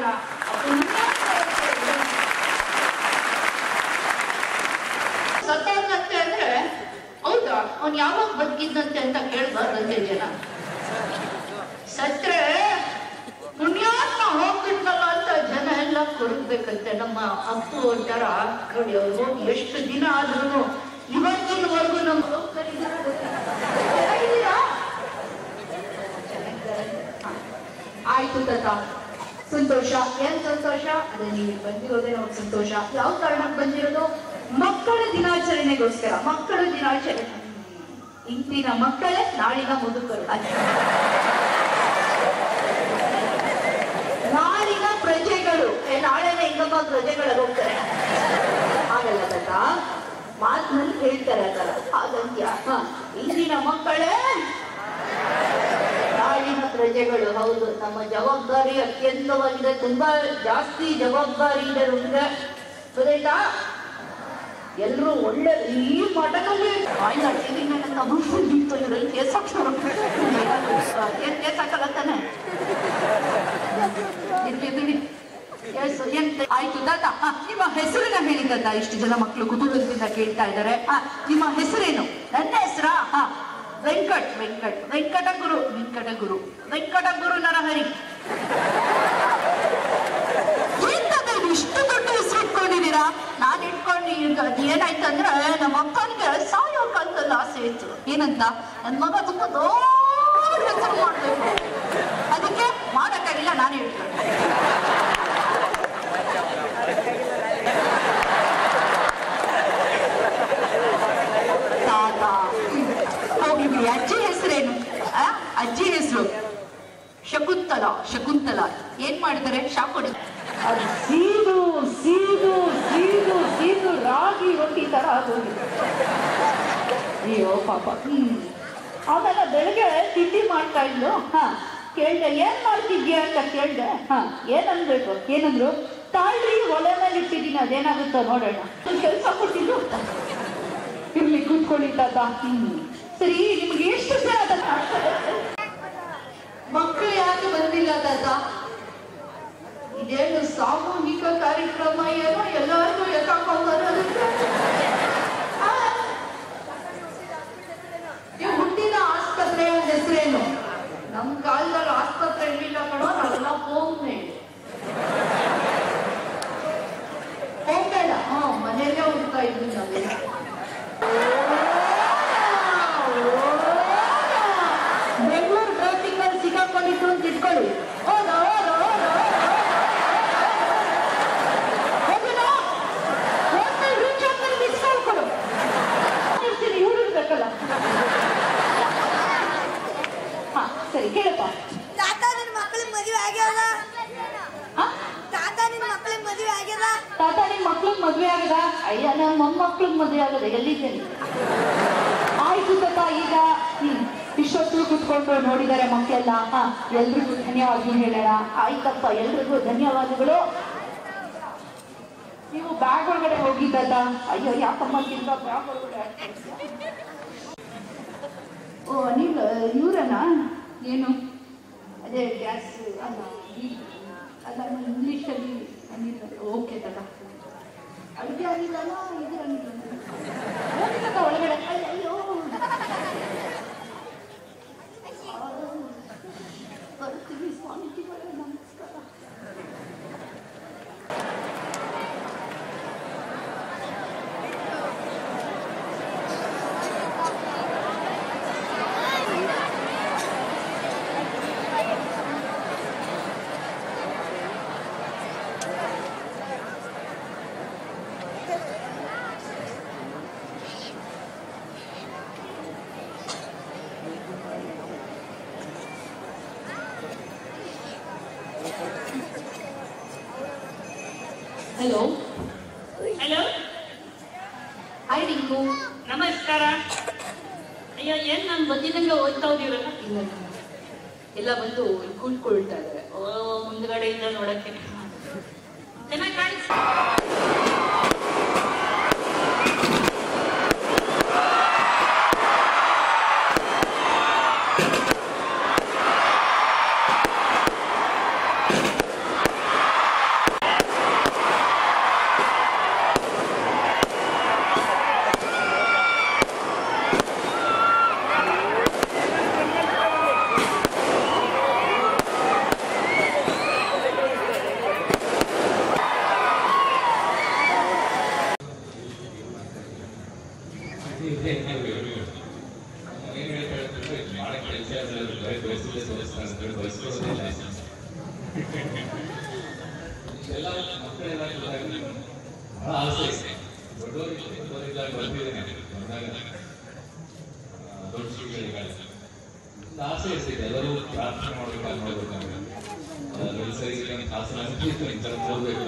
ಸತ್ತೋದಂತೆ ಅಂದ್ರೆ ಹೌದಾ ಅವ್ನು ಯಾವಾಗ ಬದುಕಿದ್ದಂತೆ ಅಂತ ಕೇಳ್ಬಾರ್ದಂತೆ ಜನ ಸತ್ರೆ ಪುಣ್ಯಾತ್ಮ ಹೋಗ್ಬಿಟ್ನಲ್ಲ ಅಂತ ಜನ ಎಲ್ಲ ಕೊರಗ್ಬೇಕಂತೆ ನಮ್ಮ ಅಪ್ಪು ಒಂಥರ ನೋಡಿ ಅವ್ರು ಹೋಗಿ ಎಷ್ಟು ದಿನ ಆದ್ರೂ ಇವತ್ತಿನವರೆಗೂ ನಮ್ಮ ಚೆನ್ನಾಗಿದ್ದೀರಾ? ಚೆನ್ನಾಗಿದ್ದಾರೆ. ಹಾ. ಆಯ್ತು ತಾತ ಸಂತೋಷ ಏನ್ ಸಂತೋಷ ಅದೇ ನೀವು ಬಂದಿರೋದೇ ನಮ್ಗೆ ಸಂತೋಷ ಯಾವ ಕಾರಣಕ್ಕೆ ಬಂದಿರೋದು ಮಕ್ಕಳ ದಿನಾಚರಣೆಗೋಸ್ಕರ ಮಕ್ಕಳ ದಿನಾಚರಣೆ ಇಂದಿನ ಮಕ್ಕಳೇ ನಾಳಿನ ಮುದುಕರು ಅಷ್ಟೇ. ನಾಳಿನ ಪ್ರಜೆಗಳು ಏ, ನಾಳೆನೇ ಇನ್ನೊಬ್ಬ ಪ್ರಜೆಗಳಿಗೆ ಹೋಗ್ತಾರೆ ಆಗಲ್ಲ ತಾತ ಮಾತಿನಲ್ಲಿ ಹೇಳ್ತಾರೆ ಆ ಥರ ಹಾಗಂತ್ಯ ಹ. ಇಂದಿನ ಮಕ್ಕಳೇ ನಾಳಿನ ಪ್ರಜೆಗಳು ಹೌದು ನಮ್ಮ ಜವಾಬ್ದಾರಿ ಅತ್ಯಂತವಾಗಿದೆ ತುಂಬಾ ಜಾಸ್ತಿ ಜವಾಬ್ದಾರಿ ಇದೆ ನಮ್ಗೆ ಗೊತ್ತಾಯ್ತಾ ಎಲ್ರು ಒಳ್ಳೆ ಈ ಮಠದಲ್ಲಿ ಆಯ್ತು ಅಡ್ಡಿಗೆ ನನ್ನ ಮನಸ್ಸು ನಿಂತು ಇವ್ರಲ್ಲಿ ಕೇಸ್ ಹಾಕ್ಸೋರು ಏನ್ ಕೇಸ್ ಹಾಕಲ್ಲ ತಾನೆ ಇರ್ಲಿ ಬಿಡಿ Yes, ಎಂತ ಆಯ್ತು ತಾತ ಆ, ನಿಮ್ಮ ಹೆಸರನ್ನ ಹೇಳಿ ತಾತ ಇಷ್ಟು ಜನ ಮಕ್ಕಳು ಕುತೂಹಲದಿಂದ ಕೇಳ್ತಾ ಇದ್ದಾರೆ ಆ, ನಿಮ್ಮ ಹೆಸರೇನು ನನ್ನ ಹೆಸರಾ ಹಾ ವೆಂಕಟ್ ವೆಂಕಟ್ ವೆಂಕಟಗುರು ವೆಂಕಟಗುರು ವೆಂಕಟಗುರು ನರಹರಿ ಎಂತದು ಇದು ಇಷ್ಟು ದೊಡ್ಡ ಹೆಸರು ಇಟ್ಕೊಂಡಿದ್ದೀರಾ ನಾನು ಇಟ್ಕೊಂಡು ಈಗ ಏನಾಯ್ತಂದ್ರೆ ನಮ್ಮ ಅಪ್ಪನಿಗೆ ಸಾಯೋ ಕಾಲದಲ್ಲಿ ಆಸೆ ಇತ್ತು ಏನಂತ ನನ್ನ ಮಗ ತುಂಬಾ ದೊಡ್ಡ ಹೆಸರು ಮಾಡ್ಬೇಕು ಅದಕ್ಕೆ ಮಾಡಕ್ಕಾಗಿಲ್ಲ ನಾನೇ ಇಟ್ಕೊಂಡೆ ತಾತ ಹೋಗ್ಲಿ ಬಿಡಿ ಅಜ್ಜಿ ಹೆಸರೇನು ಆ? ಅಜ್ಜಿ ಹೆಸರು ಶಕುಂತಲ ಶಕುಂತಲ ಏನ್ ಮಾಡಿದ್ದಾರೆ ಶಾಕೊಡಿ ಅದು ಸೀದು ಸೀದು ಸೀದು ಸೀದು ರಾಗಿ ರೊಟ್ಟಿ ತರ ಆಗೋಗಿದೆ ಅಯ್ಯೋ ಪಾಪ ಹ್ಮ್ ಆಮೇಲೆ ಬೆಳಗ್ಗೆ ತಿಂಡಿ ಮಾಡ್ತಾ ಇದ್ಲು ಹಾ ಕೇಳ್ದೆ ಏನ್ ಮಾಡ್ತಿದ್ಯಾ ಅಂತ ಕೇಳ್ದೆ ಹಾ ಏನನ್ಬೇಕು ಏನಂದ್ರು ತಾಳ್ರಿ ಒಲೆ ಮೇಲೆ ಇಟ್ಟಿದ್ದೀನಿ ಅದೇನಾಗುತ್ತೋ ನೋಡೋಣ ಕೆಲಸ ಕೊಟ್ಟಿದ್ದು ಇರ್ಲಿ ಕೂತ್ಕೊಳ್ಳಿ ತಾತ ಹ್ಮ್ ಸರಿ ನಿಮ್ಗೆ ಎಷ್ಟು ಜನ ತಾತ? ಮಕ್ಕಳು ಯಾಕೆ ಬಂದಿಲ್ಲ ತಾತ ಇದೇನು ಸಾಮೂಹಿಕ ಕಾರ್ಯಕ್ರಮ ಏನೋ ಎಲ್ಲರಿಗೂ ಎತ್ತಾಕೊಂಡ್ಬರೋದಕ್ಕೆ ಆ, ನೀವು ಹುಟ್ಟಿದ ಆಸ್ಪತ್ರೆಯ ಹೆಸರೇನು ನಮ್ ಕಾಲದಲ್ಲಿ ಆಸ್ಪತ್ರೆ ಇರ್ಲಿಲ್ಲ ಕಣೋ ನಾವೆಲ್ಲ ಹೋಗ್ನೆ ಹೋಗ್ಬೇಡ ಹಾ ಮನೆಯಲ್ಲೇ ಹುಡ್ತಾ ಇದ್ವಿ ನಾವೆಲ್ಲ ಬೆಂಗಳೂರು ಟ್ರಾಫಿಕ್ ಅಲ್ಲಿ ಸಿಕ್ಕಾಕೊಂಡಿತ್ತು ಅಂತ ಇಟ್ಕೊಳ್ಳಿ ಹೋದ ಹೋದ ಹೋದ ಹೋಗೋಣ ಹೋದ್ಮೇಲೆ ರೀಚ್ ಆದ್ಮೇಲೆ ಮಿಸ್ ಕಾಲ್ ಕೊಡು ಇರ್ತೀನಿ ಇವ್ರು ಇರ್ಬೇಕಲ್ಲ ಹಾ ಸರಿ ಕೇಳಪ್ಪ ತಾತ ನಿನ್ ಮಕ್ಳಿಗೆ ಮದುವೆ ಆಗ್ಯಾದ ಹಾ ತಾತ ನಿನ್ ಮಕ್ಳಿಗೆ ಮದುವೆ ಆಗ್ಯಾದ ತಾತ ನಿಮ್ ಮಕ್ಳಿಗೆ ಮದ್ವೆ ಆಗದ ಅಯ್ಯ ನನ್ನ ಮೊಮ್ಮಕ್ಳಿಗೆ ಮದ್ವೆ ಆಗದ ಎಲ್ಲಿದ್ದೇನೆ ಆಯ್ತು ತಾತ ಈಗ ಹ್ಮ್ ಇಷ್ಟೊತ್ತು ಕುತ್ಕೊಂಡು ನೋಡಿದ್ದಾರೆ ಮಕ್ಕಳೆಲ್ಲ ಹಾ ಎಲ್ರಿಗೂ ಧನ್ಯವಾದ ಹೇಳೋಣ ಆಯ್ತಪ್ಪ ಎಲ್ರಿಗೂ ಧನ್ಯವಾದಗಳು ನೀವು ಬ್ಯಾಗ್ ಒಳಗಡೆ ಹೋಗಿದ್ದಲ್ಲ ಅಯ್ಯೋ ಯಾಕಮ್ಮ ತಿರ್ಗಾ ಬ್ಯಾಗ್ ಒಳಗಡೆ ಹಾಕ್ತಿದ್ಯಾ? ಓ ಅನಿಲ್ ಇವರನ ಏನು ಅದೇ ಗ್ಯಾಸ್ ಅಲ್ಲ ಈ- ಅಲ್ಲ ಇಂಗ್ಲೀಷಲ್ಲಿ ಅನಿಲ್ ಓಕೆ ತಗ ಅಡುಗೆ ಅನಿಲಲ್ಲ ಇದು ಅನಿಲ್ ಹೋಗಿ ತಾತ ಒಳಗಡೆ ಅಯ್ಯೋ ಬರ್ತೀವಿ ಸ್ವಾಮೀಜಿಗಳೇ ನಮಸ್ಕಾರ ಹಲೋ ಹಲೋ ಹಾಯ್ ರಿಂಕು ನಮಸ್ಕಾರ ಅಯ್ಯೋ ಏನ್ ನಾನು ಬಂದಿದ್ದಂಗೆ ಓದ್ತಾ ಹೋದಿರಲ್ಲ ಇಲ್ಲ ಎಲ್ಲ ಬಂದು ಕೂತ್ಕೊಳ್ತಾ ಇದ್ದಾರೆ ಓ ಮುಂದ್ಗಡೆಯಿಂದ ನೋಡಕ್ಕೆ ಚೆನ್ನಾಗಿ ಕಾಣಿಸ್ ಆ ಬಯಸಿದ್ದೆ ತೋರಿಸ್ತಾರೆ ಅಂತ ಹೇಳಿ ಬಯಸ್ಕೊಳ್ಳೋದೇ ಲೈಸೆನ್ಸ್ ಎಲ್ಲ ಮಕ್ಕಳೆಲ್ಲ ಗೊತ್ತಾಗಲಿ ಬಹಳ ಆಸೆ ಇದೆ ದೊಡ್ಡವರಿಗೆ ದೊಡ್ಡವರಿದ್ದಾಗ ಬಂದಿದ್ದೇನೆ ಬಂದಾಗ ಆ, ದೊಡ್ಡ ಶ್ರೀಗಳಿಗಾಗಿ ಒಂದು ಆಸೆ ಇರ್ತಿದೆ ಎಲ್ಲರೂ ಪ್ರಾರ್ಥನೆ ಮಾಡ್ಬೇಕಾಗಿ ನೋಡ್ಬೇಕಾದ್ರೆ ಸರಿಗೆ ಹಾಸನ ಇಂಥದ್ದು ನೋಡ್ಬೇಕು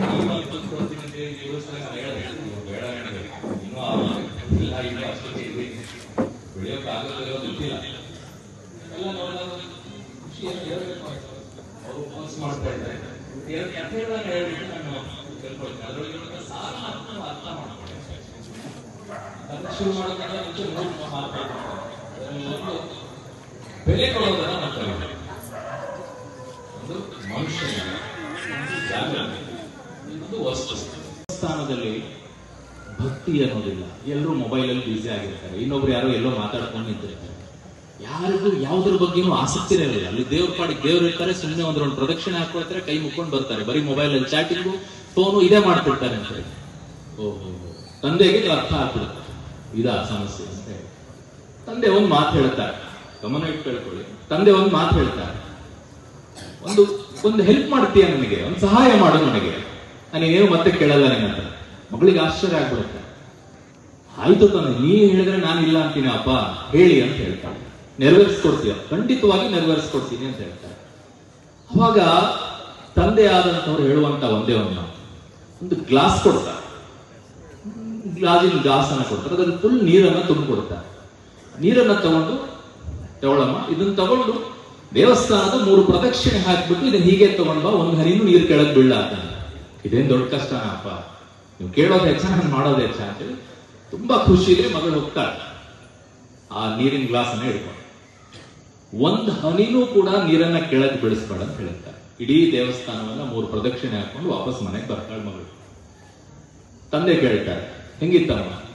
ಬೇಡ ನನಗೆ ಇನ್ನೂ ಆವಾಗ ಇಲ್ಲ ಇನ್ನೂ ಅಷ್ಟೊತ್ತಿಗೆ ಇದೆ ಬೆಳೆಯೋಕೆ ಆಗೋದಿಲ್ಲ ಗೊತ್ತಿಲ್ಲ ಎಲ್ಲ ನೋಡಿದಾಗ ಖುಷಿಯಾಗಿ ಹೇಳ್ಬೇಕು ಅವರು ಮನಸ್ಸು ಮಾಡ್ತಾ ಇದ್ದಾರೆ ಎರಡು ಕಥೆಗಳನ್ನ ಹೇಳ್ಬಿಟ್ಟು ನಾನು ತಿಳ್ಕೊಳ್ತೀನಿ ಅದರೊಳಗೆ ಇರುವ ಸಾರ ಅರ್ಥ ಅರ್ಥ ಮಾಡ್ಕೊಂಡೆ ಅದನ್ನ ಶುರು ಮಾಡೋದನ್ನ ಮುಂಚೆ ಮೂರು ಮಾತಾಡ್ತಾರೆ ಅದರಲ್ಲಿ ಒಂದು ಬೆಲೆ ಕೊಡೋದನ್ನ ನಾವು ಕಲಿಬೇಕು ಒಂದು ಮನುಷ್ಯನಿಗೆ ಒಂದು ಜಾಗ ಇನ್ನೊಂದು ವಸ್ತು ಸ್ಥಾನದಲ್ಲಿ ಭಕ್ತಿ ಅನ್ನೋದಿಲ್ಲ ಎಲ್ಲರೂ ಮೊಬೈಲಲ್ಲಿ ಬ್ಯುಸಿ ಆಗಿರ್ತಾರೆ ಇನ್ನೊಬ್ರು ಯಾರೋ ಎಲ್ಲೋ ಮಾತಾಡ್ಕೊಂಡು ನಿಂತಿರ್ತಾರೆ ಯಾರಿಗೂ ಯಾವ್ದ್ರ ಬಗ್ಗೆನೂ ಆಸಕ್ತಿನೇ ಇರಲಿಲ್ಲ ಅಲ್ಲಿ ದೇವ್ರ ಪಾಡಿಗೆ ದೇವ್ರು ಇರ್ತಾರೆ ಸುಮ್ಮನೆ ಒಂದ್ ರೌಂಡ್ ಪ್ರದಕ್ಷಿಣೆ ಹಾಕೊಳ್ತಾರೆ ಕೈ ಮುಕ್ಕೊಂಡು ಬರ್ತಾರೆ ಬರೀ ಮೊಬೈಲ್ ಅಲ್ಲಿ ಚಾಟಿಂಗು ಫೋನು ಇದೇ ಮಾಡ್ತಿರ್ತಾರೆ ಅಂತ ಹೇಳಿ ಓಹೋ ತಂದೆಗೆ ಇದು ಅರ್ಥ ಆಗ್ಬಿಡುತ್ತೆ ಇದಾ ಸಮಸ್ಯೆ ಅಂತ ಹೇಳಿ ತಂದೆ ಒಂದು ಮಾತು ಹೇಳ್ತಾರೆ ಗಮನ ಇಟ್ಟು ಕೇಳ್ಕೊಳ್ಳಿ ತಂದೆ ಒಂದು ಮಾತು ಹೇಳ್ತಾರೆ ಒಂದು ಒಂದು ಹೆಲ್ಪ್ ಮಾಡ್ತೀಯ ನನಗೆ ಒಂದು ಸಹಾಯ ಮಾಡು ನನಗೆ ನಾನೇನು ಮತ್ತೆ ಕೇಳಲ್ಲ ನಿನ್ನ ಹತ್ರ ಮಗಳಿಗೆ ಆಶ್ಚರ್ಯ ಆಗ್ಬಿಡುತ್ತೆ ಆಯ್ತು ತಾನೆ ನೀ ಹೇಳಿದ್ರೆ ನಾನು ಇಲ್ಲ ಅಂತೀನಿ ಅಪ್ಪ ಹೇಳಿ ಅಂತ ಹೇಳ್ತಾಳೆ ನೆರವೇರಿಸ್ಕೊಡ್ತೀಯ ಖಂಡಿತವಾಗಿ ನೆರವೇರಿಸ್ಕೊಡ್ತೀನಿ ಅಂತ ಹೇಳ್ತಾರೆ ಅವಾಗ ತಂದೆ ಆದಂತವ್ರು ಹೇಳುವಂತ ಒಂದೇ ಒಂದು ಮಾತು. ಒಂದು ಗ್ಲಾಸ್ ಕೊಡ್ತಾರೆ ಗ್ಲಾಸಿನ ಗ್ಲಾಸ್ ಅನ್ನ ಕೊಡ್ತಾರೆ ಅದ್ರಲ್ಲಿ ಫುಲ್ ನೀರನ್ನ ತುಂಬಿಕೊಡ್ತಾರೆ ನೀರನ್ನ ತಗೊಂಡು ತಗೊಳಮ್ಮ ಇದನ್ನ ತಗೊಂಡು ದೇವಸ್ಥಾನದ ಮೂರು ಪ್ರದಕ್ಷಿಣೆ ಹಾಕ್ಬಿಟ್ಟು ಇದನ್ನ ಹೀಗೆ ತಗೊಂಡ್ ಬಾ ಒಂದ್ ಹನಿನೂ ನೀರ್ ಕೆಳಗ್ ಬೀಳ ಅಂತಾನೆ ಇದೇನ್ ದೊಡ್ಡ ಕಷ್ಟನ ಅಪ್ಪ ನೀವು ಕೇಳೋದು ಹೆಚ್ಚ ನಾನು ಮಾಡೋದು ಹೆಚ್ಚ ಅಂತೇಳಿ ತುಂಬಾ ಖುಷಿ ಇದೆ ಮಗಳು ಹೋಗ್ತಾಳೆ ಆ ನೀರಿನ ಗ್ಲಾಸ್ ಅನ್ನ ಹಿಡ್ಕೊಂಡು ಒಂದ್ ಹನಿನೂ ಕೂಡ ನೀರನ್ನ ಕೆಳಗ್ ಬಿಡಿಸ್ಬೇಡ ಅಂತ ಹೇಳ್ತಾರೆ ಇಡೀ ದೇವಸ್ಥಾನವನ್ನ ಮೂರು ಪ್ರದಕ್ಷಿಣೆ ಹಾಕೊಂಡು ವಾಪಸ್ ಮನೆಗೆ ಬರ್ತಾಳೆ ಮಗಳು ತಂದೆ ಕೇಳ್ತಾರೆ ಹೆಂಗಿತ್ತಮ್ಮ